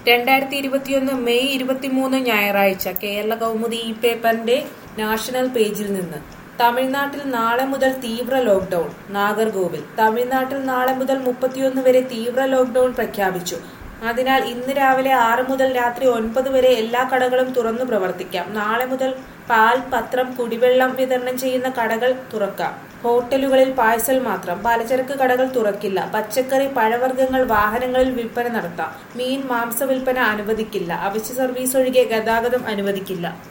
രണ്ടായിരത്തി ഇരുപത്തിയൊന്ന് മെയ് ഇരുപത്തിമൂന്ന് ഞായറാഴ്ച കേരള കൗമുദി ഈ പേപ്പറിന്റെ നാഷണൽ പേജിൽ നിന്ന് തമിഴ്നാട്ടിൽ നാളെ മുതൽ തീവ്ര ലോക്ഡൌൺ നാഗർകോവിൽ തമിഴ്നാട്ടിൽ നാളെ മുതൽ മുപ്പത്തിയൊന്ന് വരെ തീവ്ര ലോക്ഡൌൺ പ്രഖ്യാപിച്ചു അതിനാൽ ഇന്ന് രാവിലെ ആറ് മുതൽ രാത്രി ഒൻപത് വരെ എല്ലാ കടകളും തുറന്നു പ്രവർത്തിക്കാം നാളെ മുതൽ പാൽ പത്രം കുടിവെള്ളം വിതരണം ചെയ്യുന്ന കടകൾ തുറക്കാം ഹോട്ടലുകളിൽ പാഴ്സൽ മാത്രം പലചരക്ക് കടകൾ തുറക്കില്ല പച്ചക്കറി പഴവർഗ്ഗങ്ങൾ വാഹനങ്ങളിൽ വിൽപ്പന നടത്താം മീൻ മാംസ വിൽപ്പന അനുവദിക്കില്ല അവശ്യ സർവീസ് ഒഴികെ ഗതാഗതം അനുവദിക്കില്ല